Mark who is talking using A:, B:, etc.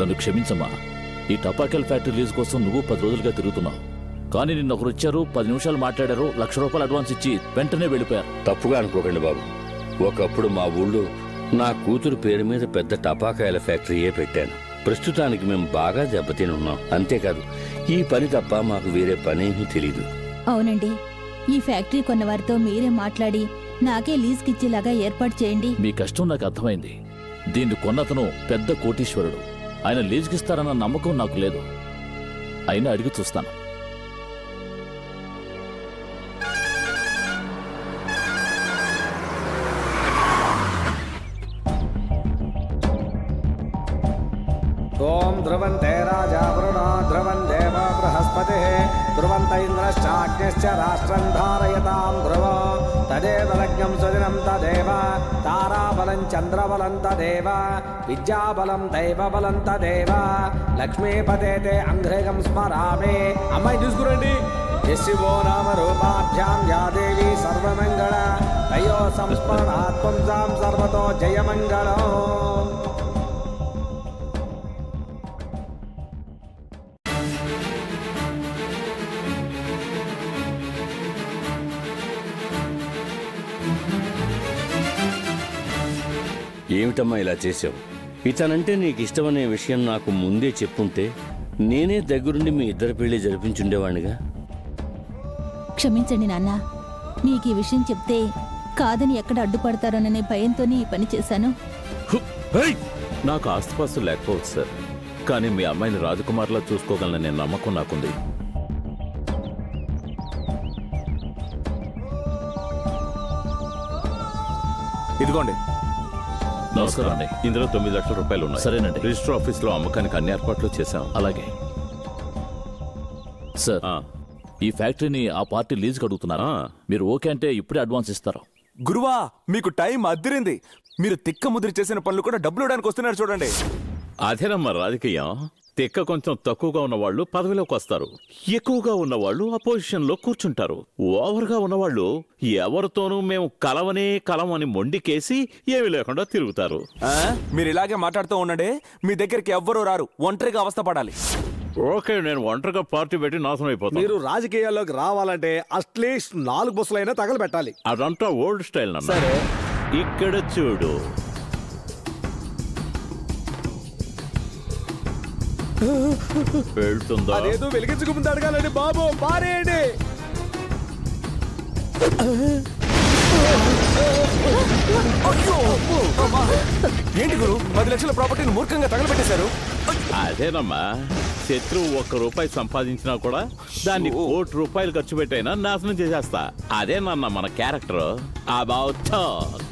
A: నన్ను క్షమించమ్మా ఈ టపాకాయల ఫ్యాక్టరీ లీజ్ కోసం నువ్వు పది రోజులుగా తిరుగుతున్నావు కానీ నిన్న ఒకరు వచ్చారు పది నిమిషాలు మాట్లాడారు లక్ష రూపాయలు అడ్వాన్స్ ఇచ్చి వెంటనే వెళ్ళిపోయారు
B: తప్పుగా అనుకోకండి బాబు ఒకప్పుడు మా ఊళ్ళో నా కూతురు పేరు మీద పెద్ద టపాకాయల ఫ్యాక్టరీయే పెట్టాను ప్రస్తుతానికి మేము బాగా దెబ్బతిని ఉన్నాం అంతేకాదు ఈ పని తప్ప మాకు వేరే పనేమీ తెలీదు
C: అవునండి ఈ ఫ్యాక్టరీ కొన్న వారితో మీరే మాట్లాడి నాకే లీజ్కిచ్చేలాగా ఏర్పాటు చేయండి
A: మీ కష్టం నాకు అర్థమైంది దీన్ని కొన్నతను పెద్ద కోటీశ్వరుడు ఆయన లీజుకిస్తారన్న నమ్మకం నాకు లేదు అయినా అడిగి చూస్తాను
D: ఓం ధ్రువంతే రాజా వరుణో ధ్రువం దేవ బృహస్పతి ధ్రువంత ఇంద్రశ్చాగ్నిశ్చ రాష్ట్రం ధారయతాం ధ్రువ తదేవ లగ్నం సుదినం తదేవ తారాబలం చంద్రబలం తదేవ విద్యాబలం దైవబలం తదేవ లక్ష్మీపతే తే అంఘ్రేగం స్మరామి అమ్మాయి చూసుకురండి యశివో నామ రూపాభ్యాం యా దేవి సర్వమంగళ తయో సంస్మరణాత్మం సర్వతో జయమంగళం
B: ఏమిటమ్మా ఇలా చేసావు ఇతనంటే నీకు ఇష్టమనే విషయం నాకు ముందే చెప్పుంటే నేనే దగ్గరుండి మీ ఇద్దరి పెళ్లి జరిపించుండేవాణ్ణిగా
C: క్షమించండి నాన్న మీకు ఈ విషయం చెప్తే కాదని ఎక్కడ అడ్డుపడతారోననే భయంతోనే ఈ పని చేశాను
E: హు! హేయ్! నాకు ఆస్తిపాస్తులు లేకపోవచ్చు సార్ కానీ మీ అమ్మాయిని రాజకుమార్లా చూసుకోగలననే నమ్మకం నాకుంది
F: ఇదిగోండి
A: నమస్కారం అండి
E: ఇందులో తొమ్మిది లక్షల రూపాయలు ఉన్నాయి
A: సరేనండి.
E: రిజిస్టర్ ఆఫీస్ లో అమ్మకానికి అన్ని ఏర్పాట్లు చేశాం
A: అలాగే సార్
E: ఆ,
A: ఈ ఫ్యాక్టరీని ఆ పార్టీ లీజుకి అడుగుతున్నారు
E: ఆ.
A: మీరు ఓకే అంటే ఇప్పుడే అడ్వాన్స్ ఇస్తారు
F: గురువా మీకు టైం అద్దిరింది మీరు తిక్క ముదిరి చేసిన పనులు కూడా డబ్బులు ఇవ్వడానికి వస్తున్నారు చూడండి
E: అదేనమ్మా రాజకీయం తిక్క కొంచెం తక్కువగా ఉన్న వాళ్ళు పదవిలోకి వస్తారు ఎక్కువగా ఉన్న వాళ్ళు అపోజిషన్ లో కూర్చుంటారు ఓవర్ గా ఉన్నవాళ్ళు ఎవరితోనూ మేము కలవనే కలం అని మొండికేసి ఏమీ లేకుండా తిరుగుతారు
F: ఆ? మీరు ఇలాగే మాట్లాడుతూ ఉండండి మీ దగ్గరికి ఎవ్వరూ రారు ఒంటరిగా అవస్థ పడాలి
E: ఓకే నేను ఒంటరిగా పార్టీ పెట్టి నాశనం అయిపోతాను
G: మీరు రాజకీయాల్లోకి రావాలంటే అట్లీస్ట్ నాలుగు బుస్సులైనా తగలబెట్టాలి
E: అదంతా ఓల్డ్ స్టైల్ నన్న
F: సరే
E: ఇక్కడ చూడు వెళ్తుందా
G: అదేదో వెలిగించుకు ముందు అడగాలండి బాబు పారేయండి
F: ఏంటి గురు పది లక్షల ప్రాపర్టీని మూర్ఖంగా తగలబెట్టేశారు
E: అదేనమ్మా శత్రువు ఒక్క రూపాయి సంపాదించినా కూడా దాన్ని కోటి రూపాయలు ఖర్చు పెట్టైనా నాశనం చేసేస్తా అదేనన్న మన క్యారెక్టర్ అబౌట్ టాక్